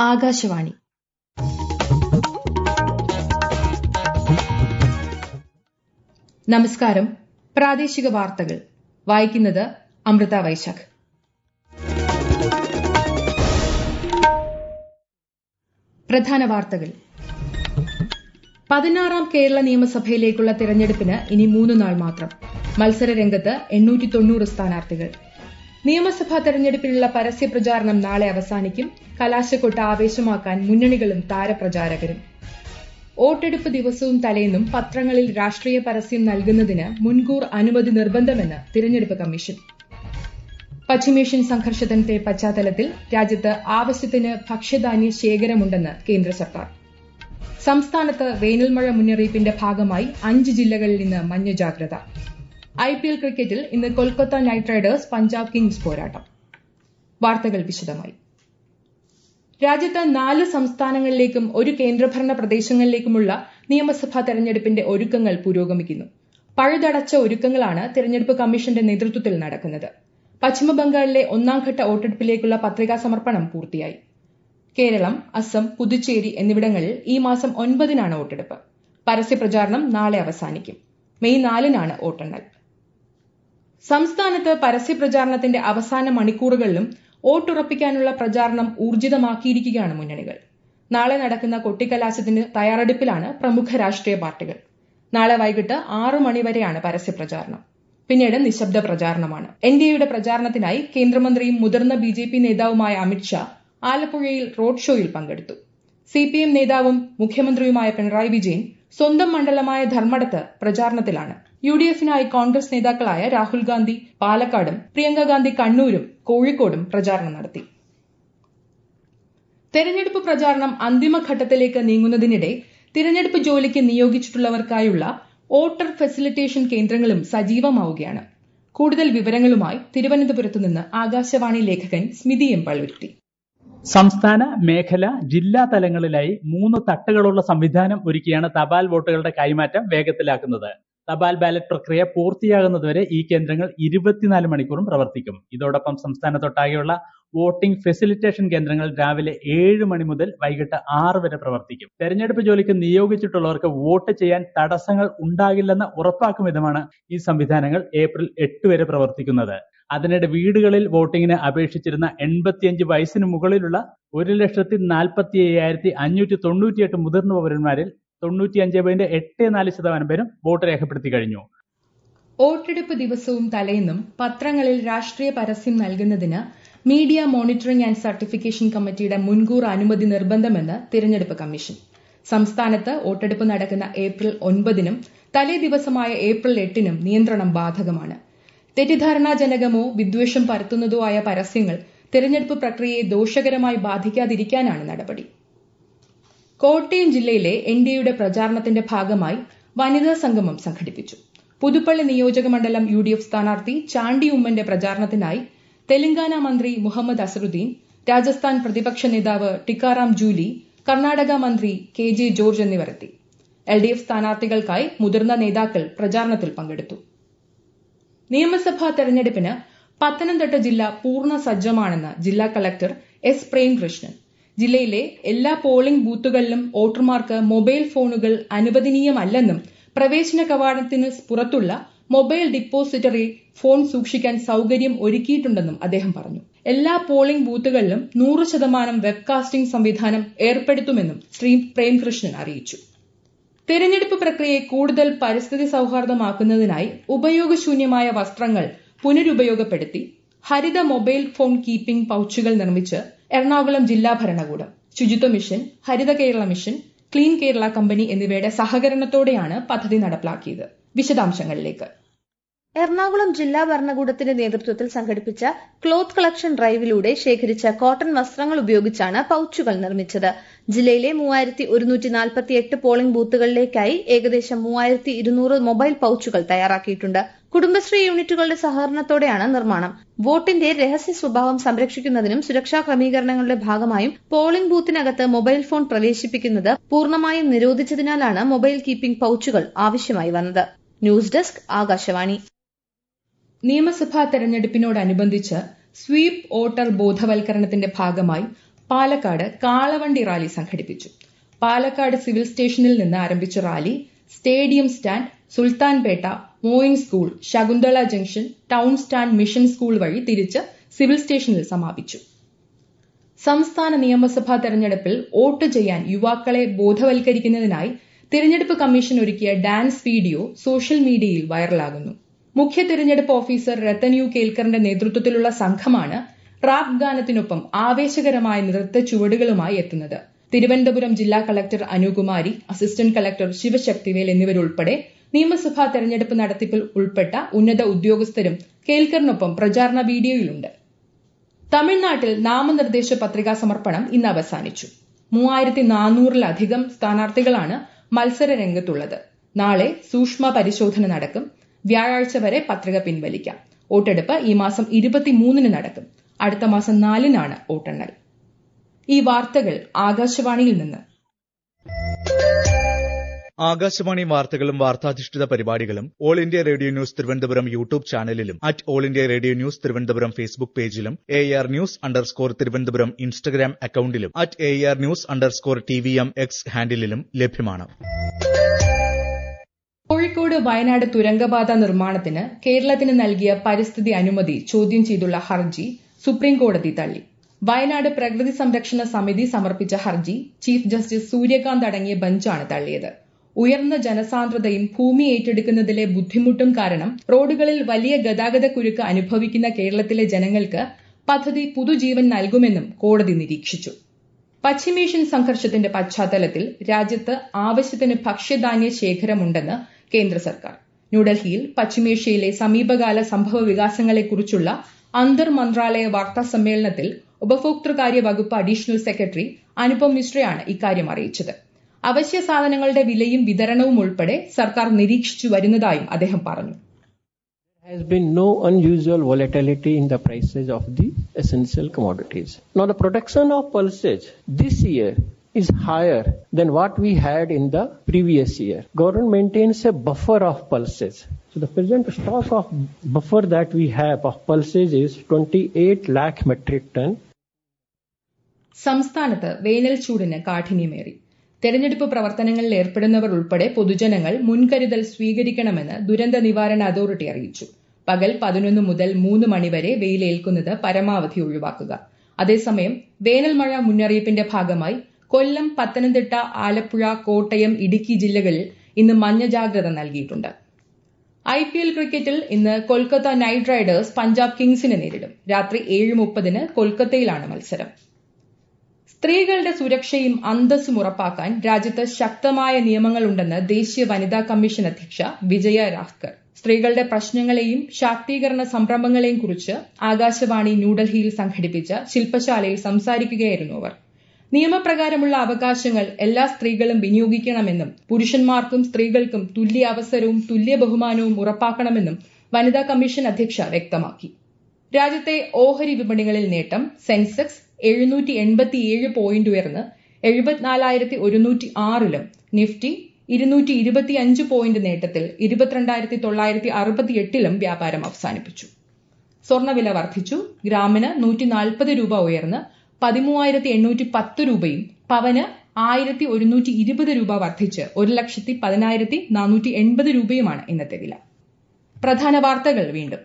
ആകാശവാണി നമസ്കാരം പ്രാദേശിക വാർത്തകൾ വായിക്കുന്നത് അമൃത വൈശാഖ് പ്രധാന വാർത്തകൾ പതിനാറാം കേരള നിയമസഭയിലേക്കുള്ള തിരഞ്ഞെടുപ്പിന് ഇനി മൂന്ന് നാൾ മാത്രം മത്സര രംഗത്ത് എണ്ണൂറ്റി തൊണ്ണൂറ് സ്ഥാനാർത്ഥികൾ നിയമസഭാ തെരഞ്ഞെടുപ്പിനുള്ള പരസ്യ പ്രചാരണം നാളെ അവസാനിക്കും കലാശക്കൊട്ട് ആവേശമാക്കാൻ മുന്നണികളും താരപ്രചാരകരും വോട്ടെടുപ്പ് ദിവസവും തലേന്നും പത്രങ്ങളിൽ രാഷ്ട്രീയ പരസ്യം നൽകുന്നതിന് മുൻകൂർ അനുമതി നിർബന്ധമെന്ന് തിരഞ്ഞെടുപ്പ് കമ്മീഷൻ പശ്ചിമേഷ്യൻ സംഘർഷത്തിന്റെ പശ്ചാത്തലത്തിൽ രാജ്യത്ത് ആവശ്യത്തിന് ഭക്ഷ്യധാന്യ ശേഖരമുണ്ടെന്ന് കേന്ദ്ര സർക്കാർ സംസ്ഥാനത്ത് വേനൽമഴ മുന്നറിയിപ്പിന്റെ ഭാഗമായി അഞ്ച് ജില്ലകളിൽ ഇന്ന് മഞ്ഞ ജാഗ്രത ഐപിഎൽ ക്രിക്കറ്റിൽ ഇന്ന് Kolkata knight riders Punjab kings പോരാട്ടം വാർത്തകൾ വിശദമായി രാജ്യത്ത് നാല് സംസ്ഥാനങ്ങളിലേക്കും ഒരു കേന്ദ്രഭരണ പ്രദേശങ്ങളിലേക്കുമുള്ള നിയമസഭാ തെരഞ്ഞെടുപ്പിന്റെ ഒരുക്കങ്ങൾ പുരോഗമിക്കുന്നു പഴുതടച്ച ഒരുക്കങ്ങളാണ് തെരഞ്ഞെടുപ്പ് കമ്മീഷന്റെ നേതൃത്വത്തിൽ നടക്കുന്നത് പശ്ചിമബംഗാളിലെ ഒന്നാംഘട്ട വോട്ടെടുപ്പിലേക്കുള്ള പത്രികാ സമർപ്പണം പൂർത്തിയായി കേരളം അസം പുതുച്ചേരി എന്നിവിടങ്ങളിൽ ഈ മാസം ഒൻപതിനാണ് വോട്ടെടുപ്പ് പരസ്യപ്രചാരണം നാളെ അവസാനിക്കും മെയ് നാലിനാണ് വോട്ടെണ്ണൽ സംസ്ഥാനത്ത് പരസ്യപ്രചാരണത്തിന്റെ അവസാന മണിക്കൂറുകളിലും വോട്ടുറപ്പിക്കാനുള്ള പ്രചാരണം ഊർജിതമാക്കിയിരിക്കുകയാണ് മുന്നണികൾ നാളെ നടക്കുന്ന കൊട്ടിക്കലാശത്തിന് തയ്യാറെടുപ്പിലാണ് പ്രമുഖ രാഷ്ട്രീയ പാർട്ടികൾ നാളെ വൈകിട്ട് ആറു മണിവരെയാണ് പരസ്യപ്രചാരണം പിന്നീട് നിശബ്ദ പ്രചാരണമാണ് എൻ ഡി എയുടെ പ്രചാരണത്തിനായി കേന്ദ്രമന്ത്രിയും മുതിർന്ന ബി ജെ പി നേതാവുമായ അമിത്ഷാ ആലപ്പുഴയിൽ റോഡ് ഷോയിൽ പങ്കെടുത്തു സി പി എം നേതാവും മുഖ്യമന്ത്രിയുമായ പിണറായി വിജയൻ സ്വന്തം മണ്ഡലമായ ധർമ്മടത്ത് പ്രചാരണത്തിലാണ് യു ഡി എഫിനായി കോൺഗ്രസ് നേതാക്കളായ രാഹുൽ ഗാന്ധി പാലക്കാടും പ്രിയങ്ക ഗാന്ധി കണ്ണൂരും കോഴിക്കോടും പ്രചാരണം നടത്തി തെരഞ്ഞെടുപ്പ് പ്രചാരണം അന്തിമഘട്ടത്തിലേക്ക് നീങ്ങുന്നതിനിടെ തിരഞ്ഞെടുപ്പ് ജോലിക്ക് നിയോഗിച്ചിട്ടുള്ളവർക്കായുള്ള വോട്ടർ ഫെസിലിറ്റേഷൻ കേന്ദ്രങ്ങളും സജീവമാവുകയാണ് കൂടുതൽ വിവരങ്ങളുമായി തിരുവനന്തപുരത്ത് നിന്ന് ആകാശവാണി ലേഖകൻ സ്മിതി എം പള്ളുരുത്തി സംസ്ഥാന മേഖല ജില്ലാ തലങ്ങളിലായി മൂന്ന് തട്ടുകളുള്ള സംവിധാനം ഒരുക്കിയാണ് തപാൽ വോട്ടുകളുടെ കൈമാറ്റം വേഗത്തിലാക്കുന്നത് തപാൽ ബാലറ്റ് പ്രക്രിയ പൂർത്തിയാകുന്നതുവരെ ഈ കേന്ദ്രങ്ങൾ ഇരുപത്തിനാല് മണിക്കൂറും പ്രവർത്തിക്കും ഇതോടൊപ്പം സംസ്ഥാനത്തൊട്ടാകെയുള്ള വോട്ടിംഗ് ഫെസിലിറ്റേഷൻ കേന്ദ്രങ്ങൾ രാവിലെ ഏഴ് മണി മുതൽ വൈകിട്ട് ആറ് വരെ പ്രവർത്തിക്കും തെരഞ്ഞെടുപ്പ് ജോലിക്ക് നിയോഗിച്ചിട്ടുള്ളവർക്ക് വോട്ട് ചെയ്യാൻ തടസ്സങ്ങൾ ഉണ്ടാകില്ലെന്ന് ഉറപ്പാക്കും വിധമാണ് ഈ സംവിധാനങ്ങൾ ഏപ്രിൽ എട്ട് വരെ പ്രവർത്തിക്കുന്നത് അതിനിടെ വീടുകളിൽ വോട്ടിങ്ങിന് അപേക്ഷിച്ചിരുന്ന എൺപത്തിയഞ്ച് വയസ്സിന് മുകളിലുള്ള ഒരു ലക്ഷത്തി നാൽപ്പത്തി അയ്യായിരത്തി അഞ്ഞൂറ്റി തൊണ്ണൂറ്റിയെട്ട് മുതിർന്ന പൗരന്മാരിൽ തൊണ്ണൂറ്റിയഞ്ച് പോയിന്റ് എട്ട് നാല് ശതമാനം പേരും വോട്ട് രേഖപ്പെടുത്തി കഴിഞ്ഞു വോട്ടെടുപ്പ് ദിവസവും തലേന്നും പത്രങ്ങളിൽ രാഷ്ട്രീയ പരസ്യം നൽകുന്നതിന് മീഡിയ മോണിറ്ററിംഗ് ആൻഡ് സർട്ടിഫിക്കേഷൻ കമ്മിറ്റിയുടെ മുൻകൂർ അനുമതി നിർബന്ധമെന്ന് തിരഞ്ഞെടുപ്പ് കമ്മീഷൻ സംസ്ഥാനത്ത് വോട്ടെടുപ്പ് നടക്കുന്ന ഏപ്രിൽ ഒൻപതിനും തലേ ദിവസമായ ഏപ്രിൽ എട്ടിനും നിയന്ത്രണം ബാധകമാണ് തെറ്റിദ്ധാരണാജനകമോ വിദ്വേഷം പരത്തുന്നതോ ആയ പരസ്യങ്ങൾ തെരഞ്ഞെടുപ്പ് പ്രക്രിയയെ ദോഷകരമായി ബാധിക്കാതിരിക്കാനാണ് നടപടി കോട്ടയം ജില്ലയിലെ എൻ ഡി എയുടെ പ്രചാരണത്തിന്റെ ഭാഗമായി വനിതാ സംഗമം സംഘടിപ്പിച്ചു പുതുപ്പള്ളി നിയോജക മണ്ഡലം യു ഡി എഫ് സ്ഥാനാർത്ഥി ചാണ്ടി ഉമ്മന്റെ പ്രചാരണത്തിനായി തെലങ്കാന മന്ത്രി മുഹമ്മദ് അസറുദ്ദീൻ രാജസ്ഥാൻ പ്രതിപക്ഷ നേതാവ് ടിക്കാറാം ജൂലി കർണാടക മന്ത്രി കെ ജെ ജോർജ് എന്നിവരെത്തി എൽ ഡി എഫ് സ്ഥാനാർത്ഥികൾക്കായി മുതിർന്ന നേതാക്കൾ പ്രചാരണത്തിൽ പങ്കെടുത്തു നിയമസഭാ തെരഞ്ഞെടുപ്പിന് പത്തനംതിട്ട ജില്ല പൂർണ്ണ സജ്ജമാണെന്ന് ജില്ലാ കളക്ടർ എസ് പ്രേംകൃഷ്ണൻ ജില്ലയിലെ എല്ലാ പോളിംഗ് ബൂത്തുകളിലും വോട്ടർമാർക്ക് മൊബൈൽ ഫോണുകൾ അനുവദനീയമല്ലെന്നും പ്രവേശന കവാടത്തിന് പുറത്തുള്ള മൊബൈൽ ഡിപ്പോസിറ്ററി ഫോൺ സൂക്ഷിക്കാൻ സൌകര്യം ഒരുക്കിയിട്ടുണ്ടെന്നും അദ്ദേഹം പറഞ്ഞു എല്ലാ പോളിംഗ് ബൂത്തുകളിലും നൂറ് ശതമാനം വെബ്കാസ്റ്റിംഗ് സംവിധാനം ഏർപ്പെടുത്തുമെന്നും ശ്രീ പ്രേംകൃഷ്ണൻ അറിയിച്ചു തെരഞ്ഞെടുപ്പ് പ്രക്രിയയെ കൂടുതൽ പരിസ്ഥിതി സൌഹാർദ്ദമാക്കുന്നതിനായി ഉപയോഗശൂന്യമായ വസ്ത്രങ്ങൾ പുനരുപയോഗപ്പെടുത്തി ഹരിത മൊബൈൽ ഫോൺ കീപ്പിംഗ് പൌച്ചുകൾ നിർമ്മിച്ച് എറണാകുളം ജില്ലാ ഭരണകൂടം Suchitwa mission Haritha Kerala mission clean Kerala company എന്നിവയുടെ സഹകരണത്തോടെയാണ് പദ്ധതി നടപ്പിലാക്കിയത് വിശദാംശങ്ങളിലേക്ക് എറണാകുളം ജില്ലാ ഭരണകൂടത്തിന്റെ നേതൃത്വത്തിൽ സംഘടിപ്പിച്ച ക്ലോത്ത് കളക്ഷൻ ഡ്രൈവിലൂടെ ശേഖരിച്ച കോട്ടൺ വസ്ത്രങ്ങൾ ഉപയോഗിച്ചാണ് പൌച്ചുകൾ നിർമ്മിച്ചത് ജില്ലയിലെ മൂവായിരത്തി ഒരുന്നൂറ്റി നാൽപ്പത്തി എട്ട് പോളിംഗ് ബൂത്തുകളിലേക്കായി ഏകദേശം മൂവായിരത്തി ഇരുന്നൂറ് മൊബൈൽ പൌച്ചുകൾ തയ്യാറാക്കിയിട്ടുണ്ട് കുടുംബശ്രീ യൂണിറ്റുകളുടെ സഹകരണത്തോടെയാണ് നിർമ്മാണം വോട്ടിന്റെ രഹസ്യ സ്വഭാവം സംരക്ഷിക്കുന്നതിനും സുരക്ഷാ ക്രമീകരണങ്ങളുടെ ഭാഗമായും പോളിംഗ് ബൂത്തിനകത്ത് മൊബൈൽ ഫോൺ പ്രവേശിപ്പിക്കുന്നത് പൂർണ്ണമായും നിരോധിച്ചതിനാലാണ് മൊബൈൽ കീപ്പിംഗ് പൌച്ചുകൾ ആവശ്യമായി വന്നത് ന്യൂസ് ഡെസ്ക് ആകാശവാണി നിയമസഭാ തെരഞ്ഞെടുപ്പിനോടനുബന്ധിച്ച് സ്വീപ് വോട്ടർ ബോധവൽക്കരണത്തിന്റെ ഭാഗമായി പാലക്കാട് കാളവണ്ടി റാലി സംഘടിപ്പിച്ചു പാലക്കാട് സിവിൽ സ്റ്റേഷനിൽ നിന്ന് ആരംഭിച്ച rally stadium stand Sultanpet Moin school Shakuntala junction town stand mission school വഴി തിരിച്ച് സിവിൽ സ്റ്റേഷനിൽ സമാപിച്ചു സംസ്ഥാന നിയമസഭാ തെരഞ്ഞെടുപ്പിൽ വോട്ട് ചെയ്യാൻ യുവാക്കളെ ബോധവൽക്കരിക്കുന്നതിനായി തിരഞ്ഞെടുപ്പ് കമ്മീഷൻ ഒരുക്കിയ ഡാൻസ് വീഡിയോ സോഷ്യൽ മീഡിയയിൽ വൈറലാകുന്നു മുഖ്യ തിരഞ്ഞെടുപ്പ് ഓഫീസർ രത്തൻ യു കേൽക്കറിന്റെ നേതൃത്വത്തിലുള്ള സംഘമാണ് റാപ്പ് ഗാനത്തിനൊപ്പം ആവേശകരമായ നൃത്ത ചുവടുകളുമായി എത്തുന്നത് തിരുവനന്തപുരം ജില്ലാ collector Anukumari assistant collector Sivasakthivel എന്നിവരുൾപ്പെടെ നിയമസഭാ തെരഞ്ഞെടുപ്പ് നടത്തിപ്പിൽ ഉൾപ്പെട്ട ഉന്നത ഉദ്യോഗസ്ഥരും കേൽക്കറിനൊപ്പം പ്രചാരണ വീഡിയോയിലുണ്ട് തമിഴ്നാട്ടിൽ നാമനിർദ്ദേശ പത്രികാ സമർപ്പണം ഇന്ന് അവസാനിച്ചു മൂവായിരത്തി നാനൂറിലധികം സ്ഥാനാർത്ഥികളാണ് മത്സര രംഗത്തുള്ളത് നാളെ സൂക്ഷ്മ പരിശോധന നടക്കും വ്യാഴാഴ്ച വരെ പത്രിക പിൻവലിക്കാം വോട്ടെടുപ്പ് ഈ മാസം ഇരുപത്തിമൂന്നിന് നടക്കും അടുത്ത മാസം നാലിനാണ് വോട്ടെണ്ണൽ ഈ വാർത്തകൾ ആകാശവാണിയിൽ നിന്ന് ആകാശവാണി വാർത്തകളും വാർത്താധിഷ്ഠിത പരിപാടികളും all India radio news Thiruvananthapuram YouTube ചാനലിലും at all India radio news Thiruvananthapuram Facebook പേജിലും A R news underscore Thiruvananthapuram Instagram അക്കൌണ്ടിലും at A R news underscore T V M X ഹാൻഡിലും ലഭ്യമാണ് കോഴിക്കോട് വയനാട് തുരങ്കപാത നിർമ്മാണത്തിന് കേരളത്തിന് നൽകിയ പരിസ്ഥിതി അനുമതി ചോദ്യം ചെയ്തുള്ള ഹർജി സുപ്രീം കോടതി തള്ളി വയനാട് പ്രകൃതി സംരക്ഷണ സമിതി സമർപ്പിച്ച ഹർജി ചീഫ് ജസ്റ്റിസ് സൂര്യകാന്ത് അടങ്ങിയ ബെഞ്ചാണ് തള്ളിയത് ഉയർന്ന ജനസാന്ദ്രതയും ഭൂമി ഏറ്റെടുക്കുന്നതിലെ ബുദ്ധിമുട്ടും കാരണം റോഡുകളിൽ വലിയ ഗതാഗത കുരുക്ക് അനുഭവിക്കുന്ന കേരളത്തിലെ ജനങ്ങൾക്ക് പദ്ധതി പുതുജീവൻ നൽകുമെന്നും കോടതി നിരീക്ഷിച്ചു പശ്ചിമേഷ്യൻ സംഘർഷത്തിന്റെ പശ്ചാത്തലത്തിൽ രാജ്യത്ത് ആവശ്യത്തിന് ഭക്ഷ്യധാന്യ ശേഖരമുണ്ടെന്ന് കേന്ദ്ര സർക്കാർ ന്യൂഡൽഹിയിൽ പശ്ചിമേഷ്യയിലെ സമീപകാല സംഭവ വികാസങ്ങളെക്കുറിച്ചുള്ള അന്തർ മന്ത്രാലയ വാർത്താ സമ്മേളനത്തിൽ ഉപഭോക്തൃകാര്യ വകുപ്പ് അഡീഷണൽ സെക്രട്ടറി അനുപം മിശ്രയാണ് ഇക്കാര്യം അറിയിച്ചത് അവശ്യ സാധനങ്ങളുടെ വിലയും വിതരണവും ഉൾപ്പെടെ സർക്കാർ നിരീക്ഷിച്ചു വരുന്നതായും അദ്ദേഹം പറഞ്ഞു There has been no unusual volatility in the prices of the essential commodities. Now, the production of pulses this year is higher than what we had in the previous year. Government maintains a buffer of pulses. So, the present stock of buffer that we have of pulses is 28 lakh metric ton. സംസ്ഥാനത്ത് വേനൽ ചൂടിന് കാഠിന്യമേറി തെരഞ്ഞെടുപ്പ് പ്രവർത്തനങ്ങളിൽ ഏർപ്പെടുന്നവർ ഉൾപ്പെടെ പൊതുജനങ്ങൾ മുൻകരുതൽ സ്വീകരിക്കണമെന്ന് ദുരന്ത നിവാരണ അതോറിറ്റി അറിയിച്ചു പകൽ പതിനൊന്ന് മുതൽ മൂന്ന് മണിവരെ വെയിലേൽക്കുന്നത് പരമാവധി ഒഴിവാക്കുക അതേസമയം വേനൽ മഴ മുന്നറിയിപ്പിന്റെ ഭാഗമായി കൊല്ലം പത്തനംതിട്ട ആലപ്പുഴ കോട്ടയം ഇടുക്കി ജില്ലകളിൽ ഇന്ന് മഞ്ഞ ജാഗ്രത നൽകിയിട്ടുണ്ട് ഐ പി എൽ ക്രിക്കറ്റിൽ ഇന്ന് കൊൽക്കത്ത നൈറ്റ് റൈഡേഴ്സ് പഞ്ചാബ് കിങ്സിനെ നേരിടും രാത്രി ഏഴ് മുപ്പതിന് കൊൽക്കത്തയിലാണ് മത്സരം സ്ത്രീകളുടെ സുരക്ഷയും അന്തസ്സും ഉറപ്പാക്കാൻ രാജ്യത്ത് ശക്തമായ നിയമങ്ങളുണ്ടെന്ന് ദേശീയ വനിതാ കമ്മീഷൻ അധ്യക്ഷ വിജയ രാഹ്കർ സ്ത്രീകളുടെ പ്രശ്നങ്ങളെയും ശാക്തീകരണ സംരംഭങ്ങളെയും കുറിച്ച് ആകാശവാണി ന്യൂഡൽഹിയിൽ സംഘടിപ്പിച്ച ശില്പശാലയിൽ സംസാരിക്കുകയായിരുന്നു അവർ നിയമപ്രകാരമുള്ള അവകാശങ്ങൾ എല്ലാ സ്ത്രീകളും വിനിയോഗിക്കണമെന്നും പുരുഷന്മാർക്കും സ്ത്രീകൾക്കും തുല്യ അവസരവും തുല്യ ബഹുമാനവും ഉറപ്പാക്കണമെന്നും വനിതാ കമ്മീഷൻ അധ്യക്ഷ വ്യക്തമാക്കി രാജ്യത്തെ ഓഹരി വിപണികളിൽ നേട്ടം സെൻസെക്സ് എഴുന്നൂറ്റി എൺപത്തിയേഴ് പോയിന്റ് ഉയർന്ന് എഴുപത്തിനാലായിരത്തി ഒരുന്നൂറ്റി ആറിലും നിഫ്റ്റി ഇരുന്നൂറ്റി ഇരുപത്തിയഞ്ച് പോയിന്റ് നേട്ടത്തിൽ ഇരുപത്തിരണ്ടായിരത്തി തൊള്ളായിരത്തി അറുപത്തിയെട്ടിലും വ്യാപാരം അവസാനിപ്പിച്ചു സ്വർണ്ണവില വർദ്ധിച്ചു ഗ്രാമിന് നൂറ്റി നാൽപ്പത് രൂപ ഉയർന്ന് പതിമൂവായിരത്തി എണ്ണൂറ്റി പത്ത് രൂപയും പവന് ആയിരത്തി ഒരുന്നൂറ്റി ഇരുപത് രൂപ വർദ്ധിച്ച് ഒരു ലക്ഷത്തി പതിനായിരത്തി നാനൂറ്റി എൺപത് രൂപയുമാണ് ഇന്നത്തെ വില പ്രധാന വാർത്തകൾ വീണ്ടും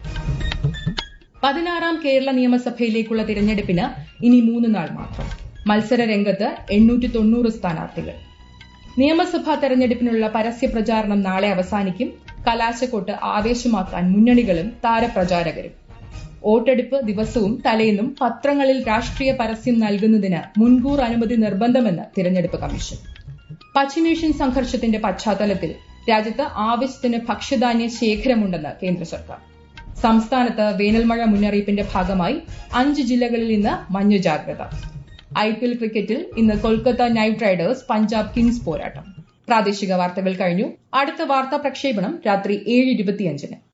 പതിനാറാം കേരള നിയമസഭയിലേക്കുള്ള തിരഞ്ഞെടുപ്പിന് ഇനി മൂന്ന് നാൾ മാത്രം മത്സര രംഗത്ത് എണ്ണൂറ്റി തൊണ്ണൂറ് സ്ഥാനാർത്ഥികൾ നിയമസഭാ തെരഞ്ഞെടുപ്പിനുള്ള പരസ്യ പ്രചാരണം നാളെ അവസാനിക്കും കലാശക്കൊട്ട് ആവേശമാക്കാൻ മുന്നണികളും താരപ്രചാരകരും വോട്ടെടുപ്പ് ദിവസവും തലേന്നും പത്രങ്ങളിൽ രാഷ്ട്രീയ പരസ്യം നൽകുന്നതിന് മുൻകൂർ അനുമതി നിർബന്ധമെന്ന് തിരഞ്ഞെടുപ്പ് കമ്മീഷൻ പശ്ചിമേഷ്യൻ സംഘർഷത്തിന്റെ പശ്ചാത്തലത്തിൽ രാജ്യത്ത് ആവശ്യത്തിന് ഭക്ഷ്യധാന്യ ശേഖരമുണ്ടെന്ന് കേന്ദ്ര സർക്കാർ സംസ്ഥാനത്ത് വേനൽമഴ മുന്നറിയിപ്പിന്റെ ഭാഗമായി അഞ്ച് ജില്ലകളിൽ ഇന്ന് മഞ്ഞ ജാഗ്രത ഐ പി എൽ ക്രിക്കറ്റിൽ ഇന്ന് Kolkata knight riders Punjab kings പോരാട്ടം പ്രാദേശിക വാർത്തകൾ കഴിഞ്ഞു അടുത്ത വാർത്താ പ്രക്ഷേപണം രാത്രി ഏഴ് ഇരുപത്തിയഞ്ചിന്